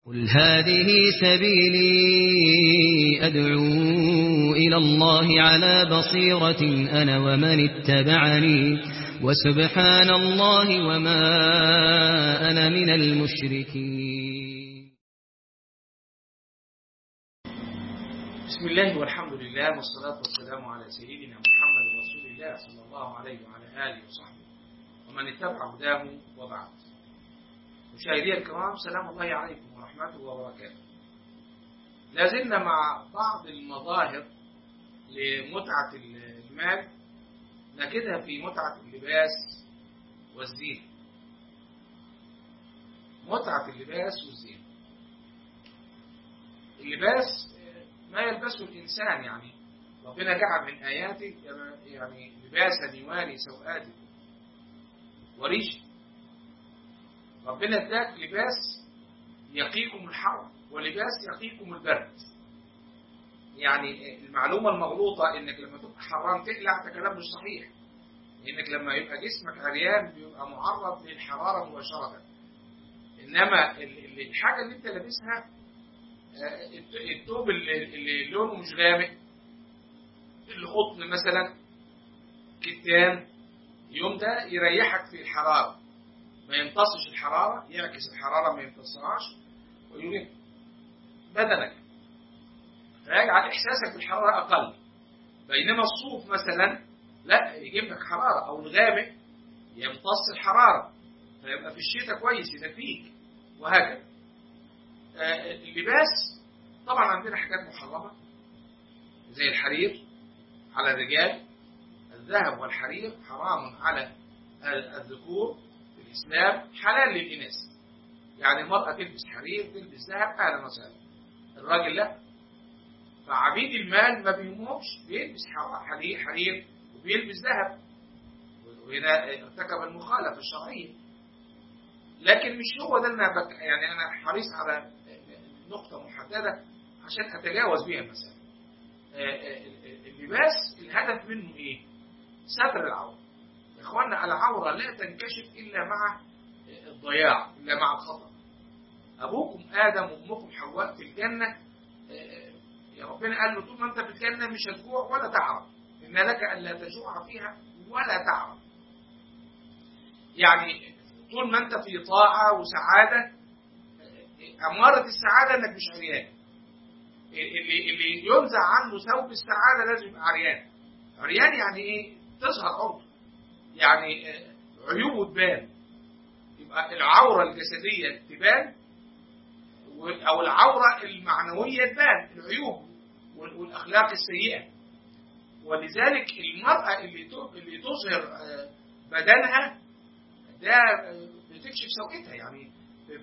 قل هذه سبيلي أدعو إلى الله على بصيرة أنا ومن اتبعني وسبحان الله وما أنا من المشركين بسم الله والحمد لله والصلاة والسلام على سيدنا محمد رسول الله صلى الله عليه وعلى آله وصحبه ومن اتبع هداه وبعد مشاهدي الكرام سلام الله عليكم ورحمته وبركاته لازلنا مع بعض المظاهر لمتعة المال نجدها في متعة اللباس والزينة متعة اللباس والزينة اللباس ما يلبسه الإنسان يعني ربنا جعل من آياته يعني لباسا يواري سوآتكم وريش ربنا اداك لباس يقيكم الحر ولباس يقيكم البرد يعني المعلومة المغلوطة انك لما تبقى حران تقلع ده كلام مش صحيح انك لما يبقى جسمك عريان بيبقى معرض للحرارة مباشرة انما الحاجة اللي انت لابسها الثوب اللي لونه مش غامق القطن مثلا كتان يوم ده يريحك في الحرارة ما يمتصش الحرارة يعكس الحرارة ما يمتصهاش ويريح بدنك فيجعل إحساسك بالحرارة أقل بينما الصوف مثلا لا يجيب لك حرارة أو الغامق يمتص الحرارة فيبقى في الشتاء كويس يدفيك وهكذا آه اللباس طبعا عندنا حاجات محرمة زي الحرير على الرجال الذهب والحرير حرام على الذكور في الإسلام حلال للإناث يعني المرأة تلبس حرير تلبس ذهب أهلا وسهلا الراجل لا فعبيد المال ما بيهمهمش بيلبس حرير حرير وبيلبس ذهب وهنا ارتكب المخالفة الشرعية لكن مش هو ده اللي بك يعني أنا حريص على نقطة محددة عشان أتجاوز بيها المسألة اللباس الهدف منه إيه؟ ستر العورة يا إخوانا العورة لا تنكشف إلا مع الضياع إلا مع الخطأ أبوكم آدم وأمكم حواء في الجنة يا ربنا قال له طول ما أنت في الجنة مش هتجوع ولا تعرف إن لك ألا تجوع فيها ولا تعرف يعني طول ما أنت في طاعة وسعادة أمارة السعادة إنك مش عريان اللي اللي ينزع عنه ثوب السعادة لازم يبقى عريان عريان يعني إيه؟ تظهر عرضه يعني عيوبه تبان يبقى العورة الجسدية تبان أو العورة المعنوية تبان العيوب والأخلاق السيئة ولذلك المرأة اللي اللي تظهر بدنها ده بتكشف سوءتها يعني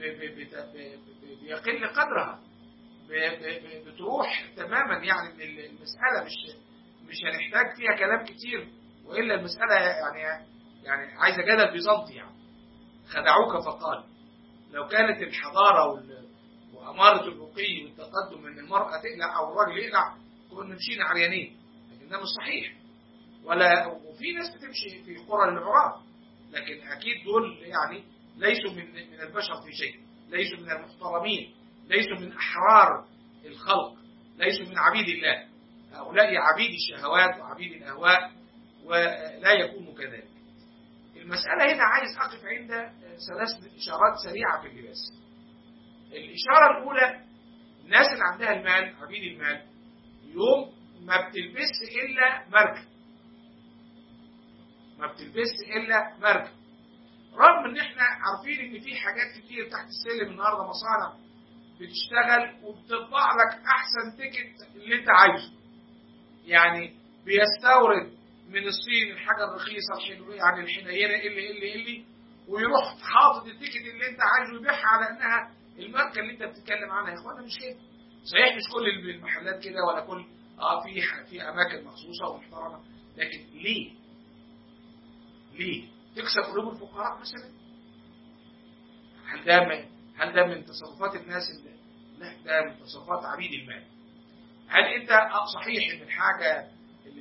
بيقل قدرها بتروح تماما يعني المسألة مش مش هنحتاج فيها كلام كتير وإلا المسألة يعني يعني عايزة جدل بيزنطي يعني خدعوك فقال لو كانت الحضارة وأمارة الرقي والتقدم إن المرأة تقلع أو الراجل يقلع كنا مشينا عريانين لكن ده مش صحيح ولا وفي ناس بتمشي في قرى العراة لكن أكيد دول يعني ليسوا من من البشر في شيء ليسوا من المحترمين ليسوا من أحرار الخلق ليسوا من عبيد الله هؤلاء عبيد الشهوات وعبيد الأهواء ولا يكونوا كذلك المسألة هنا عايز أقف عند ثلاث إشارات سريعة في اللباس الإشارة الأولى الناس اللي عندها المال عبيد المال يوم ما بتلبس إلا مركب ما بتلبس إلا مركب رغم ان احنا عارفين ان في حاجات كتير تحت السلم النهارده مصانع بتشتغل وبتطبع لك احسن تيكت اللي انت عايزه يعني بيستورد من الصين الحاجه الرخيصه الحلوه يعني الحنينه اللي اللي اللي ويروح حاطط التيكت اللي انت عايزه يبيعها على انها الماركه اللي انت بتتكلم عنها يا اخوانا مش كده صحيح مش كل المحلات كده ولا كل اه في في اماكن مخصوصه ومحترمه لكن ليه؟ ليه؟ تكسب قلوب الفقراء مثلا هل ده من هل ده من تصرفات الناس اللي لا ده من تصرفات عبيد المال هل انت صحيح ان الحاجه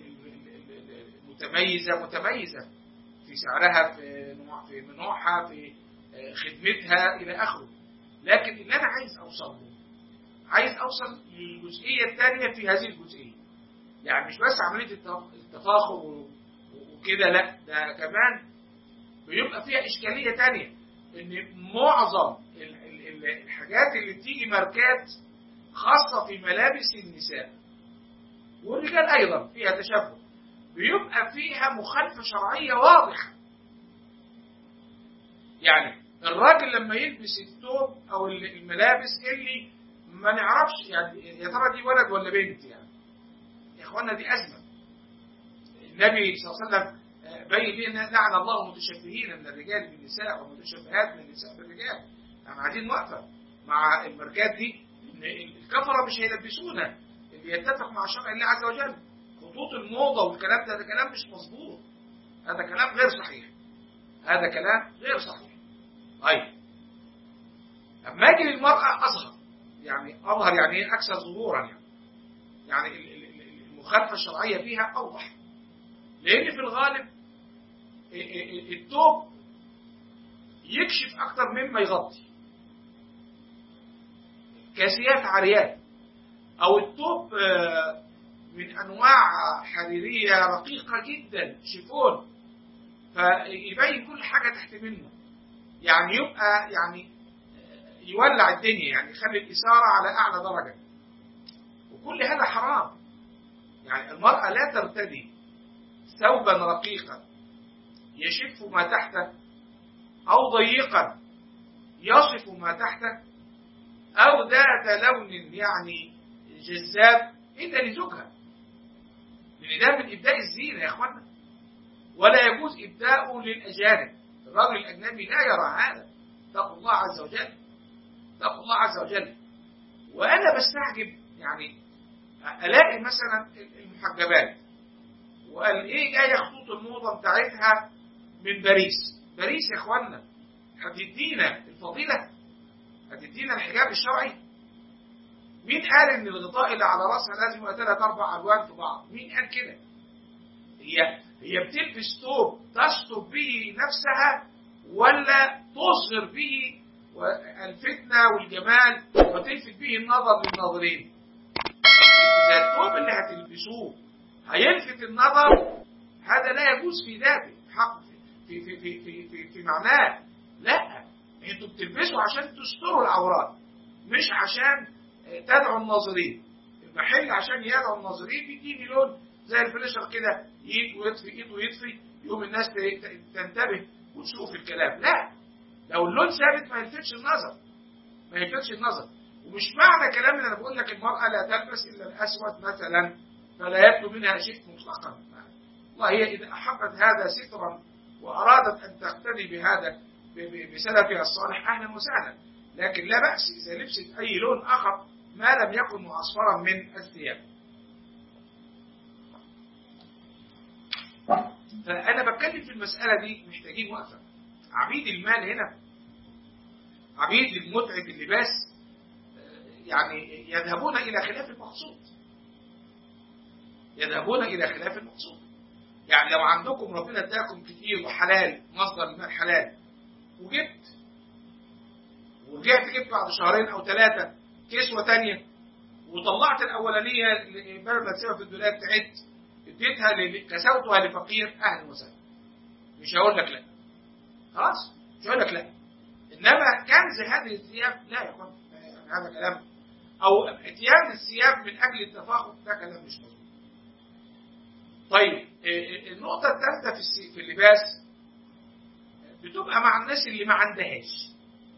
متميزه متميزه في سعرها في نوع في نوعها في خدمتها الى اخره لكن اللي انا عايز اوصل له عايز اوصل للجزئيه الثانيه في هذه الجزئيه يعني مش بس عمليه التفاخر وكده لا ده كمان بيبقى فيها اشكاليه ثانيه ان معظم الحاجات اللي بتيجي ماركات خاصه في ملابس النساء والرجال ايضا فيها تشبه بيبقى فيها مخالفه شرعيه واضحه يعني الراجل لما يلبس الثوب او الملابس اللي ما نعرفش يعني يا ترى دي ولد ولا بنت يعني يا اخوانا دي ازمه النبي صلى الله عليه وسلم بين لنا لعن الله المتشبهين من الرجال بالنساء والمتشبهات من النساء بالرجال احنا قاعدين واقفه مع الماركات دي ان الكفره مش هيلبسونا اللي يتفق مع شرع الله عز وجل خطوط الموضه والكلام ده ده كلام مش مظبوط هذا كلام غير صحيح هذا كلام غير صحيح طيب اما اجي للمراه اظهر يعني اظهر يعني ايه اكثر ظهورا يعني يعني المخالفه الشرعيه فيها اوضح لان في الغالب الثوب يكشف اكتر مما يغطي كاسيات عاريات او الثوب من انواع حريريه رقيقه جدا شيفون فيبين كل حاجه تحت منه يعني يبقى يعني يولع الدنيا يعني يخلي الاثاره على اعلى درجه وكل هذا حرام يعني المراه لا ترتدي ثوبا رقيقا يشف ما تحته أو ضيقا يصف ما تحته أو ذات لون يعني جذاب إلا لزوجها لأن ده من إبداء الزينة يا إخوانا ولا يجوز إبداؤه للأجانب الراجل الأجنبي لا يرى هذا اتقوا الله عز وجل اتقوا الله عز وجل وأنا بستعجب يعني ألاقي مثلا المحجبات وقال إيه جاية خطوط الموضة بتاعتها من باريس باريس يا إخوانا هتدينا الفضيلة هتدينا الحجاب الشرعي مين قال ان الغطاء اللي على راسها لازم يبقى ثلاث اربع الوان في بعض مين قال كده هي هي بتلبس ثوب تستر به نفسها ولا تظهر به الفتنة والجمال وتلفت به النظر للناظرين إذا الثوب اللي هتلبسوه هيلفت النظر هذا لا يجوز في ذاته حق في في في في في, في معناه لا انتوا بتلبسوا عشان تستروا العورات مش عشان تدعو الناظرين المحل عشان يدعو الناظرين بيديني لون زي الفليشر كده ايد ويطفي ايد ويطفي يقوم الناس تنتبه وتشوف الكلام لا لو اللون ثابت ما يلفتش النظر ما يلفتش النظر ومش معنى كلام اللي انا بقول لك المرأة لا تلبس إلا الأسود مثلا فلا يبدو منها شيء مطلقا والله هي إذا أحبت هذا سترا وأرادت أن تقتدي بهذا بسلفها الصالح أهلا وسهلا لكن لا بأس إذا لبست أي لون آخر ما لم يكن معصفرا من الثياب فأنا بتكلم في المسألة دي محتاجين وقفة عبيد المال هنا عبيد لمتعة اللباس يعني يذهبون إلى خلاف المقصود يذهبون إلى خلاف المقصود يعني لو عندكم ربنا اداكم كتير وحلال مصدر المال حلال وجبت ورجعت جبت بعد شهرين او ثلاثه كسوه ثانيه وطلعت الاولانيه بدل ما تسيبها في الدولاب تعبت اديتها كسوتها لفقير اهلا وسهلا مش هقول لك لا خلاص مش هقول لك لا انما كنز هذه الثياب لا يا اخوان يعني هذا كلام او اتيان الثياب من اجل التفاخر ده كلام مش مظبوط طيب النقطة الثالثة في في اللباس بتبقى مع الناس اللي ما عندهاش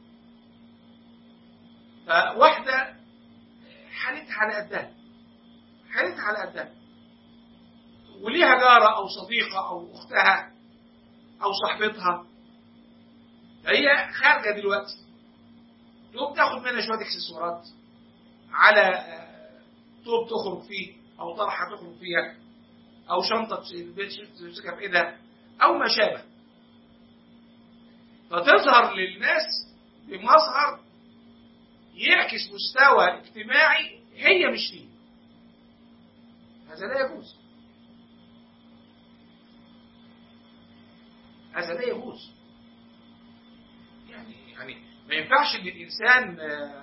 فواحدة حالتها على قدها حالتها على قدها وليها جارة أو صديقة أو أختها أو صاحبتها فهي خارجة دلوقتي تقوم تاخد منها شوية اكسسوارات على توب تخرج فيه أو طرحة تخرج فيها أو شنطة تمسكها في إيدها أو ما شابه فتظهر للناس بمظهر يعكس مستوى اجتماعي هي مش فيه هذا لا يجوز هذا لا يجوز يعني يعني ما ينفعش ان الانسان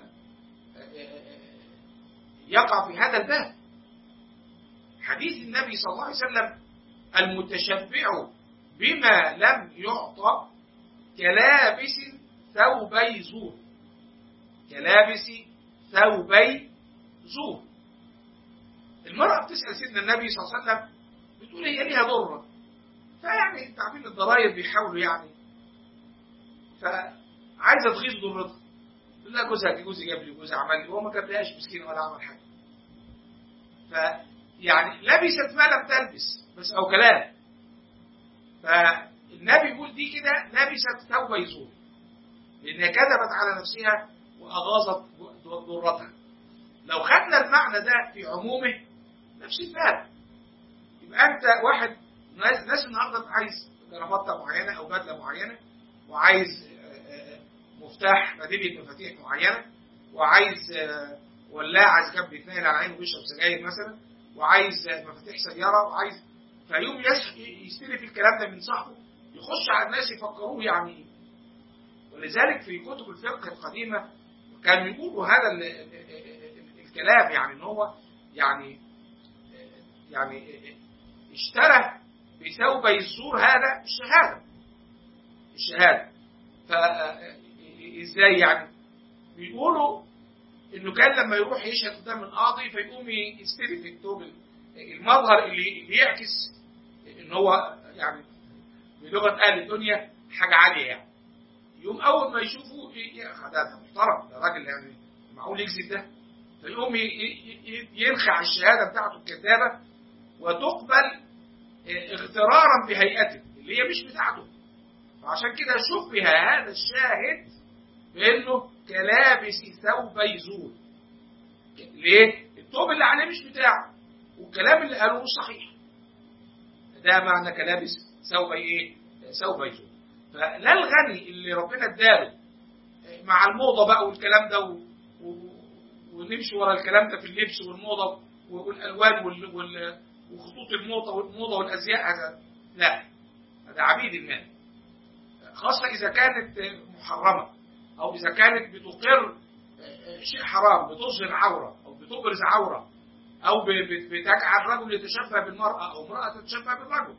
يقع في هذا الباب حديث النبي صلى الله عليه وسلم المتشبع بما لم يعطى كلابس ثوبي زور كلابس ثوبي زور المرأة بتسأل سيدنا النبي صلى الله عليه وسلم بتقول هي ليها ضرة فيعني تعبين الضرايب بيحاولوا يعني فعايزة تغيظ ضرتها تقول لها جوزها جوزي جاب لي جوزي عمل لي وهو ما جابلهاش مسكين ولا عمل حاجة فيعني لبست ما لم تلبس بس أو كلام فالنبي يقول دي كده لبست ثوب يزور لأنها كذبت على نفسها وأغاظت ضرتها لو خدنا المعنى ده في عمومه نفس الباب يبقى أنت واحد ناس النهارده عايز جرافطة معينة أو بدلة معينة وعايز مفتاح مدينة مفاتيح معينة وعايز ولاعة عايز كان بيتنقل على عينه بيشرب سجاير مثلا وعايز مفاتيح سيارة وعايز فيوم يستلف الكلام ده من صاحبه يخش على الناس يفكروه يعني ايه ولذلك في كتب الفقه القديمة كانوا يقولوا هذا ال ال ال الكلام يعني ان هو يعني يعني اشترى بثوبي الزور هذا الشهادة الشهادة فازاي يعني بيقولوا انه كان لما يروح يشهد قدام القاضي فيقوم يستلف الثوب المظهر اللي, اللي يعكس ان هو يعني بلغه اهل الدنيا حاجه عاليه يعني يقوم اول ما يشوفه ده محترم ده راجل يعني معقول يكذب ده فيقوم ينخع الشهاده بتاعته الكذابه وتقبل اغترارا بهيئته اللي هي مش بتاعته فعشان كده شبه هذا الشاهد بانه كلابس ثوبي زور ليه؟ الثوب اللي عليه مش بتاعه والكلام اللي قالوه مش صحيح ده معنى كلابس ثوبي ايه؟ ثوبي زور فلا الغني اللي ربنا اداله مع الموضه بقى والكلام ده و... و... ونمشي ورا الكلام ده في اللبس والموضه والالوان وال... وال... وخطوط الموضه والموضه والازياء هذا لا هذا عبيد المال خاصه اذا كانت محرمه او اذا كانت بتقر شيء حرام بتظهر عوره او بتبرز عوره او بتجعل الرجل يتشبه بالمراه او امراه تتشبه بالرجل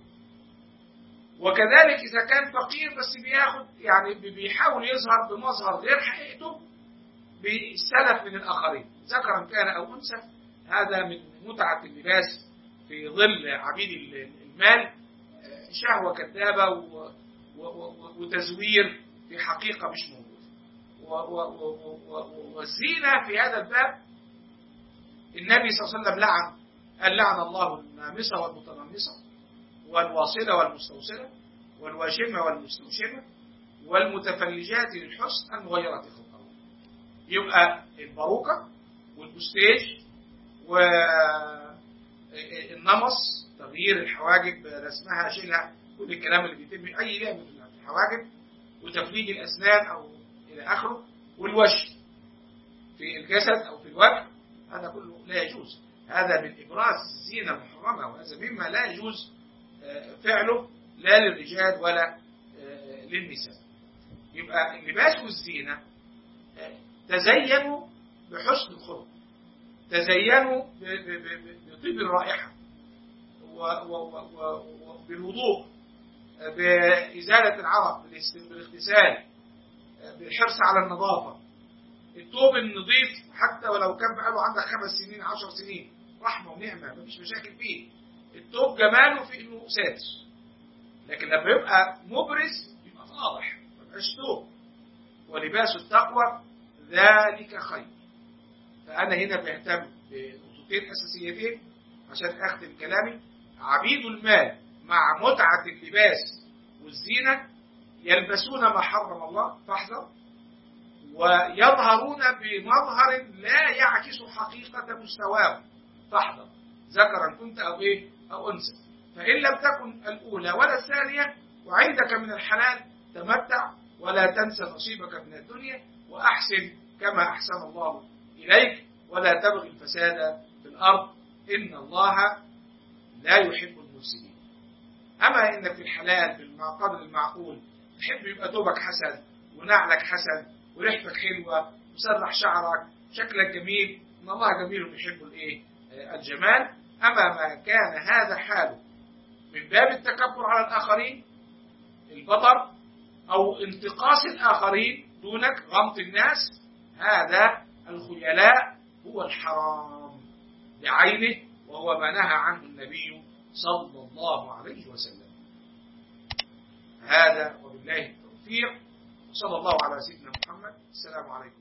وكذلك اذا كان فقير بس بياخد يعني بيحاول يظهر بمظهر غير حقيقته بالسلف من الاخرين ذكرا كان او انثى هذا من متعه اللباس في ظل عبيد المال شهوه كذابه وتزوير في حقيقه مش موجوده والزينة في هذا الباب النبي صلى الله عليه وسلم لعن قال لعن الله النامصة والمتنمصة والواصلة والمستوصلة والواشمة والمستوشمة والمتفلجات للحسن المغيرات خلق الله يبقى الباروكة والبستيج والنمص تغيير الحواجب رسمها شيلها كل الكلام اللي بيتم اي لعبه في الحواجب وتفليج الاسنان او إلى آخره والوش في الجسد أو في الوجه هذا كله لا يجوز هذا من إبراز الزينة المحرمة وهذا مما لا يجوز فعله لا للرجال ولا للنساء يبقى اللباس والزينة تزينوا بحسن الخلق تزينوا بطيب الرائحة وبالوضوء بإزالة العرق بالاغتسال بالحرص على النظافة الثوب النظيف حتى ولو كان بقاله عندك خمس سنين عشر سنين رحمة ونعمة مفيش مشاكل فيه الثوب جماله في انه ساتر لكن لما يبقى مبرز يبقى فاضح ما يبقاش ثوب ولباس التقوى ذلك خير فأنا هنا بهتم بنقطتين أساسيتين عشان أختم كلامي عبيد المال مع متعة اللباس والزينة يلبسون ما حرم الله فاحذر ويظهرون بمظهر لا يعكس حقيقة مستواه فاحذر ذكرا كنت أو إيه أو أنثى فإن لم تكن الأولى ولا الثانية وعندك من الحلال تمتع ولا تنسى نصيبك من الدنيا وأحسن كما أحسن الله إليك ولا تبغي الفساد في الأرض إن الله لا يحب المفسدين أما إنك في الحلال بالقدر المعقول تحب يبقى ثوبك حسن ونعلك حسن وريحتك حلوة مسرح شعرك شكلك جميل إن الله جميل ويحب الإيه الجمال أما ما كان هذا حاله من باب التكبر على الآخرين البطر أو انتقاص الآخرين دونك غمط الناس هذا الخيلاء هو الحرام بعينه وهو ما نهى عنه النبي صلى الله عليه وسلم هذا وبالله التوفيق صلى الله على سيدنا محمد السلام عليكم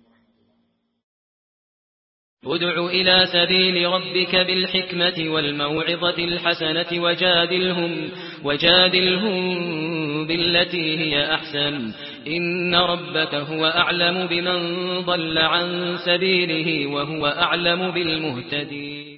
ادع إلى سبيل ربك بالحكمة والموعظة الحسنة وجادلهم, وجادلهم بالتي هي أحسن إن ربك هو أعلم بمن ضل عن سبيله وهو أعلم بالمهتدين